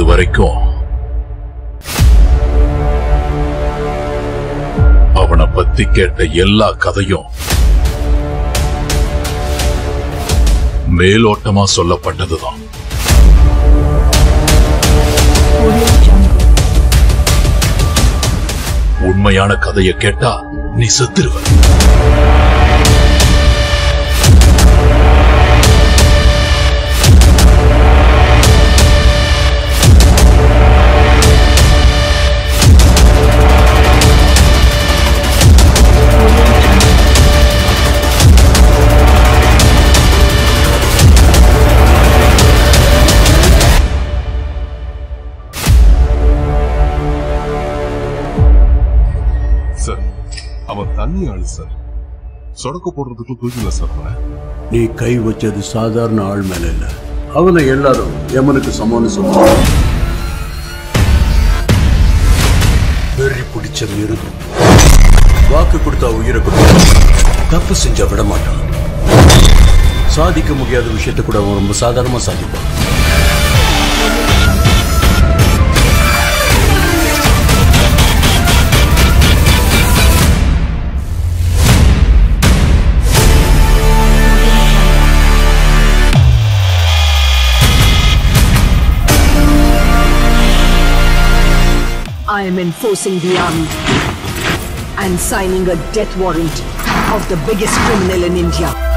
வரைக்கும் அவனை பத்தி கேட்ட எல்லா கதையும் மேலோட்டமா சொல்லப்பட்டதுதான் உண்மையான கதையை கேட்டா நீ செத்துருவ சார் அவன் தண்ணி ஆளு சார் சொடக்க போடுறதுக்கு தூக்கில சார் அவனை நீ கை வச்சது சாதாரண ஆள் மேல இல்ல அவனை எல்லாரும் யமனுக்கு சமானு சொல்லுவாங்க வெறி பிடிச்ச மிருகம் வாக்கு கொடுத்தா உயிரை கொடுத்தா தப்பு செஞ்சா விட மாட்டான் சாதிக்க முடியாத விஷயத்தை கூட அவன் ரொம்ப சாதாரணமா சாதிப்பான் I am enforcing the army and signing a death warrant of the biggest criminal in India.